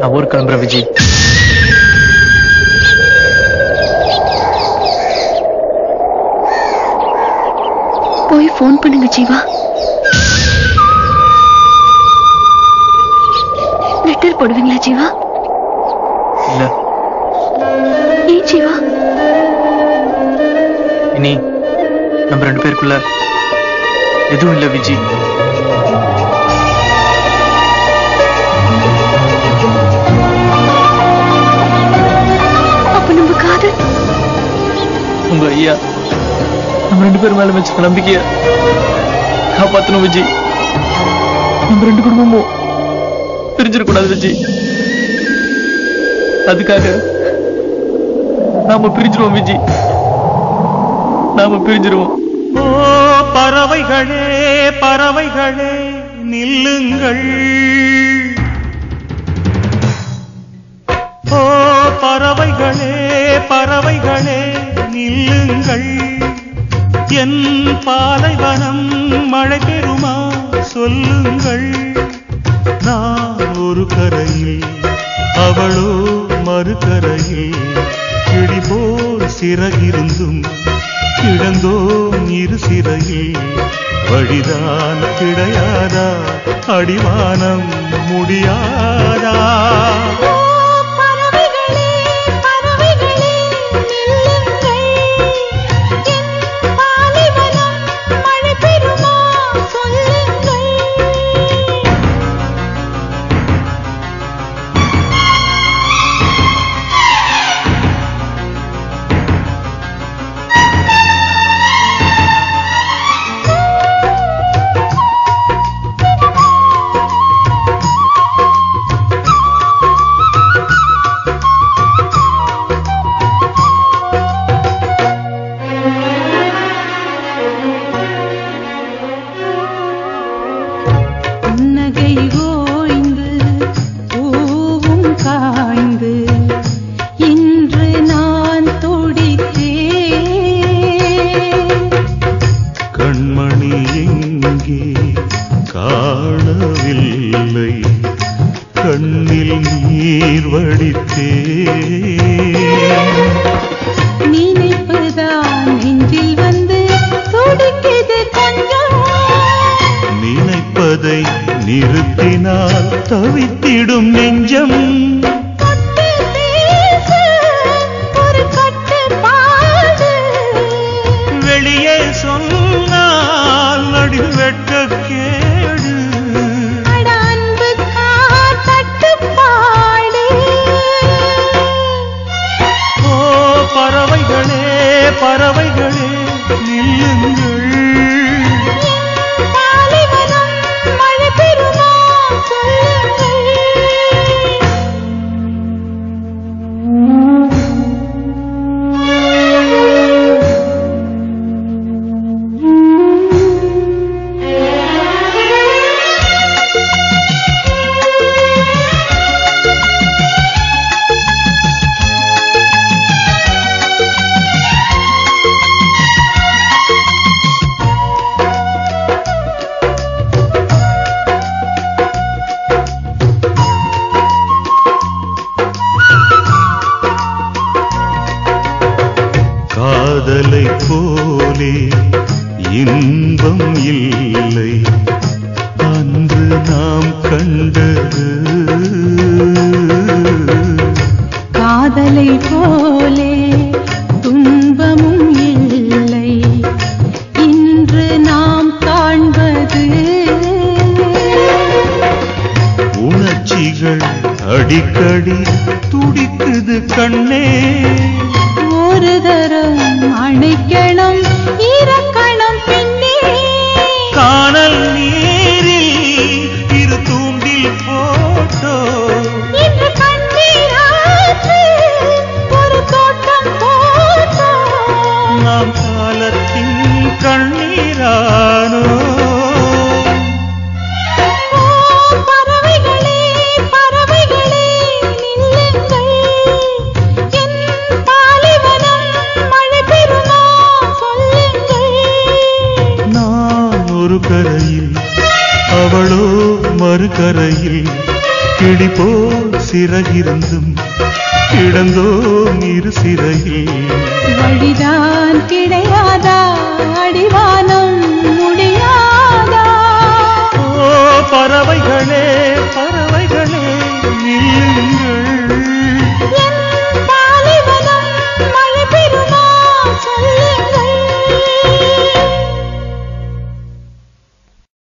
நான் ஊருக்கு கிளம்புறேன் விஜி போய் ஃபோன் பண்ணுங்க ஜீவா லெட்டர் போடுவீங்களா ஜீவா இல்ல ஏன் ஜீவா இனி நம்ம ரெண்டு பேருக்குள்ள எதுவும் இல்ல விஜி அப்ப நம்ம காதல் உங்க ஐயா நம்ம ரெண்டு பேரும் மேல வச்ச நம்பிக்கைய காப்பாத்தணும் விஜி நம்ம ரெண்டு குடும்பமும் பிரிஞ்சிடக்கூடாது விஜி அதுக்காக நாம பிரிஞ்சிருவோம் விஜி நாம பிரிஞ்சிருவோம் ஓ பறவைகளே பறவைகளே நில்லுங்கள் ஓ பறவைகளே பறவைகளே நில்லுங்கள் என் பாலைவனம் மழை பெறுமா சொல்லுங்கள் நான் ஒரு கரையில் அவளோ மறுகரையில் கிளி போல் சிறகிருந்தும் கிடந்தோம் இரு சிறையில் வழிதான் கிடையாதா அடிவானம் முடியாதா பறவைகளே பறவைகளே நில்லுங்கள் என் பாலைவனம் மழை பெறுமா சொல்லுங்கள் புன்னகை ஓய்ந்து பூவும் காய்ந்து இன்று நான் துடித்தேன் கண்மணி எங்கே காணவில்லை கண்ணில் நீர் வடித்தே நினைப்புதான் நெஞ்சில் வந்து துடிக்குது கொஞ்சம் நினைப்பதை நிறுத்தினால் தவித்திடும் நெஞ்சம் தொட்டு பேச ஒரு கட்டுப்பாடு வெளியே சொன்னால் நடி வெட்ட கேடு அட அன்புக்கா தட்டுப்பாடு ஓ பறவைகளே பறவைகளே நில்லுங்கள் பாலைவனம் மழை பெறுமா சொல்லுங்கள் காதலை போலே இன்பம் இல்லை அன்று நாம் கண்டது காதலை போலே துன்பமும் இல்லை இன்று நாம் காண்பது உணர்ச்சிகள் அடிக்கடி துடிக்குது கண்ணே ஒரு தரம் அணைக்கணும் இறக்கணும் பின்னே காணல் நீரில் இரு தூண்டில் போட்டோ இன்று கண்ணீராற்று ஒரு தோட்டம் போட்டோம் நாம் காலத்தின் கண்ணீரானோ ஓ பறவைகளே பறவைகளே நில்லுங்கள் என் பாலைவனம் மழை பெறுமா சொல்லுங்கள் நான் ஒரு கரையில் அவளோ மறுகரையில் கிளி போல் சிறகிருந்தும் கிடந்தோம் இரு சிறையில் வழிதான் கிடையாதா அடிவானம் முடியாதா ஓ பறவைகளே பறவைகளே